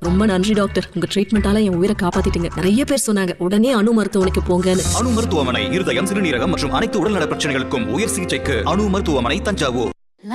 ரொம்ப நன்றி டாக்டர் உங்க ட்ரீட்மெண்டால என் உயிரை காப்பாத்திட்டீங்க நிறைய பேர் சொன்னாங்க உடனே அணு மருத்துவமனைக்கு போங்கன்னு அணு மருத்துவமனை இருதயம் சிறுநீரகம் மற்றும் அனைத்து உடல்நல பிரச்சனைகளுக்கும் உயர் சிகிச்சைக்கு அணு மருத்துவமனை தஞ்சாவூர்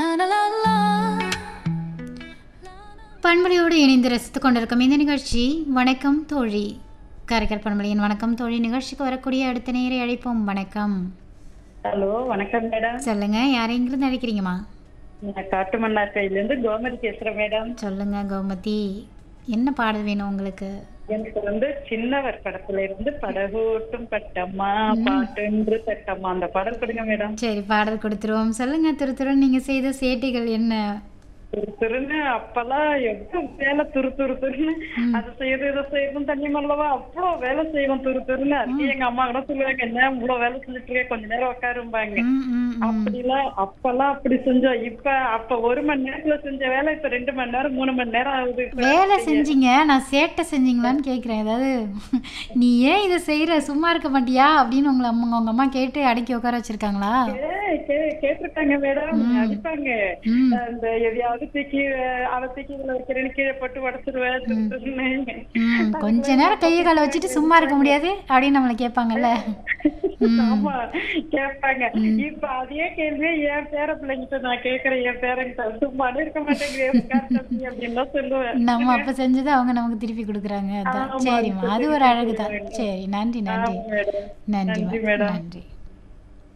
பண்பலையோடு இணைந்து ரசித்துக் கொண்டிருக்கும் இந்த நிகழ்ச்சி வணக்கம் தோழி காரைக்கால் பண்பலையின் வணக்கம் தோழி நிகழ்ச்சிக்கு வரக்கூடிய அடுத்த நேரை அழைப்போம் வணக்கம் ஹலோ வணக்கம் மேடம் சொல்லுங்க யாரெங்கிருந்து அழைக்கிறீங்கம்மா நான் காட்டுமன்னார் கையிலேருந்து கோமதி பேசுறேன் மேடம் சொல்லுங்க கோமதி என்ன பாடல் வேணும் உங்களுக்கு எனக்கு வந்து சின்னவர் படத்துல இருந்து படகோட்டும் பட்டம்மா பாட்டென்று தட்டம்மா அந்த பாடல் கொடுங்க மேடம் சரி பாடல் கொடுத்துருவோம் சொல்லுங்க திரு திரு நீங்க செய்த சேட்டைகள் என்ன துரு துருன்னு அப்பெல்லாம் எவ்வளவு வேலை துரு துரு துருன்னு அதை செய்யறது இதை செய்யறதும் தண்ணி மல்லவா அவ்வளோ வேலை செய்வோம் துரு துருன்னு அதுக்கு எங்க அம்மா கூட சொல்லுவாங்க என்ன இவ்வளவு வேலை செஞ்சுட்டு இருக்க கொஞ்ச நேரம் உட்காரும்பாங்க ம், ம், ம். அப்படிலாம் அப்பெல்லாம் அப்படி செஞ்சோம் இப்ப அப்ப ஒரு மணி நேரத்துல செஞ்ச வேலை இப்ப ரெண்டு மணி நேரம் மூணு மணி நேரம் ஆகுது இப்ப. வேலை செஞ்சீங்க நான் சேட்டை செஞ்சீங்களான்னு கேட்குறேன் ஏதாவது நீ ஏன் இதை செய்கிற சும்மா இருக்க மாட்டியா அப்படின்னு உங்களை அம்மா உங்க அம்மா கேட்டு அடக்கி உட்கார வச்சிருக்காங்களா ஏய், கே- கேட்டிருக்காங்க மேடம் அடிப்பாங்க ம். அந்த எதையாவது தூக்கி அஹ், அவ தூக்கி இதுல வைக்கிறேன்னு கீழே போட்டு உடச்சிருவேன் ம் கொஞ்ச நேரம் கையை காலை வச்சுட்டு சும்மா இருக்க முடியாது அப்படின்னு நம்மளை கேட்பாங்கல்ல ஆமா கேட்பாங்க இப்ப அதே கேள்வியே என் பேர பிள்ளைங்கிட்ட நான் கேக்குறேன் என் பேரங்கிட்ட சும்மாவே இருக்க மாட்டேங்கிறேன் உட்கார் தம்பி அப்படின்னு தான் சொல்லுவேன் நம்ம அப்ப செஞ்சதை அவங்க நமக்கு திருப்பி கொடுக்குறாங்க அதான் ஆமா, சரிம்மா இப்ப அது ஒரு திருப்பி அழகு தான் கொடுக்குறாங்க. சரி நன்றி நன்றி ஆமா, மேடம். நன்றி நன்றி, மேடம். நன்றி